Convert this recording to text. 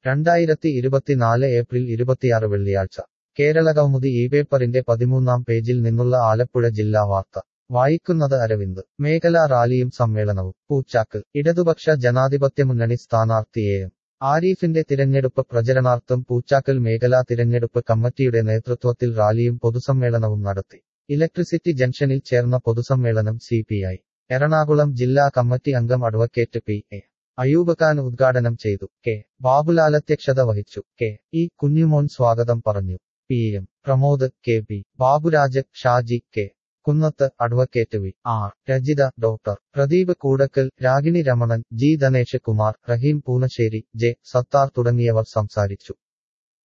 രണ്ടായിരത്തി ഇരുപത്തിനാല് ഏപ്രിൽ ഇരുപത്തിയാറ് വെള്ളിയാഴ്ച കേരള കൗമുദി ഈ പേപ്പറിന്റെ പതിമൂന്നാം പേജിൽ നിന്നുള്ള ആലപ്പുഴ ജില്ലാ വാർത്ത വായിക്കുന്നത് അരവിന്ദ് മേഖലാ റാലിയും സമ്മേളനവും പൂച്ചാക്കൽ ഇടതുപക്ഷ ജനാധിപത്യമുന്നണി സ്ഥാനാർത്ഥി എ എം ആരിഫിന്റെ തിരഞ്ഞെടുപ്പ് പ്രചരണാർത്ഥം പൂച്ചാക്കൽ മേഖലാ തിരഞ്ഞെടുപ്പ് കമ്മിറ്റിയുടെ നേതൃത്വത്തിൽ റാലിയും പൊതുസമ്മേളനവും നടത്തി ഇലക്ട്രിസിറ്റി ജംഗ്ഷനിൽ ചേർന്ന പൊതുസമ്മേളനം സി പി ഐ എറണാകുളം ജില്ലാ കമ്മിറ്റി അംഗം advocate P A Ayub Khan ഉദ്ഘാടനം ചെയ്തു കെ ബാബുലാൽ അധ്യക്ഷത വഹിച്ചു കെ ഇ കുഞ്ഞുമോൻ സ്വാഗതം പറഞ്ഞു P M Pramod K P Baburaj Shaji K Kunnath advocate V R Rajitha doctor Pradeep Koodakkal Ragini Ramanan G Dhanesh Kumar Rahim Poonassery J Sathar തുടങ്ങിയവർ സംസാരിച്ചു